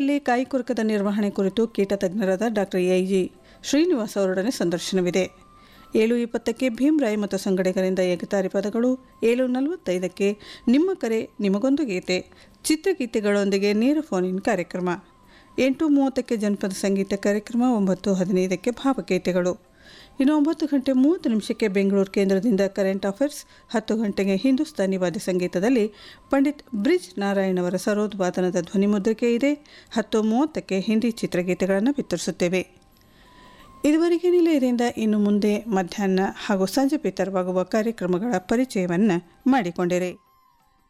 ಕೊನೆಯಲ್ಲಿ ಕಾಯಿ ಕೊರಕದ ನಿರ್ವಹಣೆ ಕುರಿತು ಕೀಟ ತಜ್ಞರಾದ ಡಾಕ್ಟರ್ ಎ ಜಿ ಶ್ರೀನಿವಾಸ್ ಅವರೊಡನೆ ಸಂದರ್ಶನವಿದೆ ಏಳು ಇಪ್ಪತ್ತಕ್ಕೆ ಭೀಮ್ರಾಯ್ ಮತ್ತು ಸಂಗಡಿಗರಿಂದ ಏಕತಾರಿ ಪದಗಳು ಏಳು ನಲವತ್ತೈದಕ್ಕೆ ನಿಮ್ಮ ಕರೆ ನಿಮಗೊಂದು ಗೀತೆ ಚಿತ್ರಗೀತೆಗಳೊಂದಿಗೆ ನೇರ ಫೋನ್ ಇನ್ ಕಾರ್ಯಕ್ರಮ ಎಂಟು ಮೂವತ್ತಕ್ಕೆ ಜನಪದ ಸಂಗೀತ ಕಾರ್ಯಕ್ರಮ ಒಂಬತ್ತು ಹದಿನೈದಕ್ಕೆ ಭಾವಗೀತೆಗಳು ಇನ್ನು ಒಂಬತ್ತು ಗಂಟೆ ಮೂವತ್ತು ನಿಮಿಷಕ್ಕೆ ಬೆಂಗಳೂರು ಕೇಂದ್ರದಿಂದ ಕರೆಂಟ್ ಅಫೇರ್ಸ್ ಹತ್ತು ಗಂಟೆಗೆ ಹಿಂದೂಸ್ತಾನಿ ವಾದ್ಯ ಸಂಗೀತದಲ್ಲಿ ಪಂಡಿತ್ ಬ್ರಿಜ್ ನಾರಾಯಣ್ ಅವರ ಸರೋದ್ವಾದನದ ಧ್ವನಿಮುದ್ರಿಕೆ ಇದೆ ಹತ್ತು ಮೂವತ್ತಕ್ಕೆ ಹಿಂದಿ ಚಿತ್ರಗೀತೆಗಳನ್ನು ಬಿತ್ತರಿಸುತ್ತೇವೆ ಇದುವರೆಗೆ ನಿಲಯದಿಂದ ಇನ್ನು ಮುಂದೆ ಮಧ್ಯಾಹ್ನ ಹಾಗೂ ಸಂಜೆ ಬಿತ್ತರವಾಗುವ ಕಾರ್ಯಕ್ರಮಗಳ ಪರಿಚಯವನ್ನು ಮಾಡಿಕೊಂಡಿರಿ